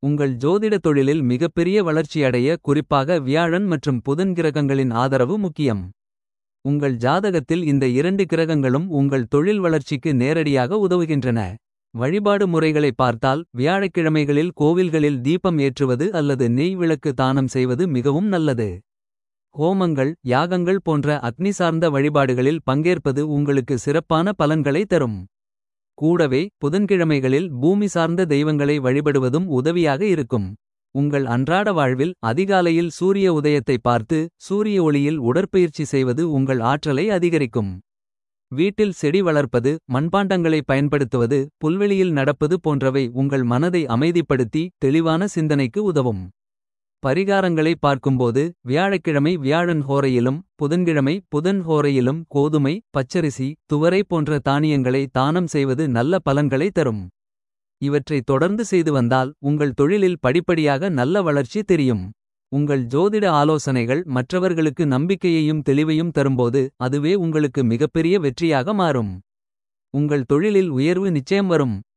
உங்கள் ஜோதிட தொழிலில் மிகப்பெரிய வளர்ச்சியடைய குறிப்பாக வியாழன் மற்றும் புதன் கிரகங்களின் ஆதரவு முக்கியம். உங்கள் ஜாதகத்தில் இந்த இரண்டு கிரகங்களும் உங்கள் தொழில் வளர்ச்சிக்கு நேரடியாக உதவுகின்றன. வழிபாடு முறைகளை பார்த்தால் வியாழக்கிழமைகளில் கோவில்களில் தீபம் ஏற்றுவது அல்லது நெய் விளக்கு தானம் செய்வது மிகவும் நல்லது. ஹோமங்கள் யாகங்கள் போன்ற அக்னி சார்ந்த வழிபாடுகளில் பங்கேற்பது உங்களுக்கு சிறப்பான பலன்களை தரும். கூடவே புதன்கிழமைகளில் பூமி சார்ந்த தெய்வங்களை வழிபடுவதும் உதவியாக இருக்கும். உங்கள் அன்றாட வாழ்வில் அதிகாலையில் சூரிய உதயத்தை பார்த்து சூரிய ஒளியில் உடற்பயிற்சி செய்வது உங்கள் ஆற்றலை அதிகரிக்கும். வீட்டில் செடி வளர்ப்பது மண்பாண்டங்களை பயன்படுத்துவது புல்வெளியில் நடப்பது போன்றவை உங்கள் மனதை அமைதிப்படுத்தி தெளிவான சிந்தனைக்கு உதவும். பரிகாரங்களை பார்க்கும்போது வியாழக்கிழமை வியாழன் ஹோரையிலும் புதன்கிழமை புதன் ஹோரையிலும் கோதுமை பச்சரிசி துவரை போன்ற தானியங்களை தானம் செய்வது நல்ல பலன்களை தரும். இவற்றை தொடர்ந்து செய்து வந்தால் உங்கள் தொழிலில் படிப்படியாக நல்ல வளர்ச்சி தெரியும். உங்கள் ஜோதிட ஆலோசனைகள் மற்றவர்களுக்கு நம்பிக்கையையும் தெளிவையும் தரும்போது அதுவே உங்களுக்கு மிகப்பெரிய வெற்றியாக மாறும். உங்கள் தொழிலில் உயர்வு நிச்சயம் வரும்.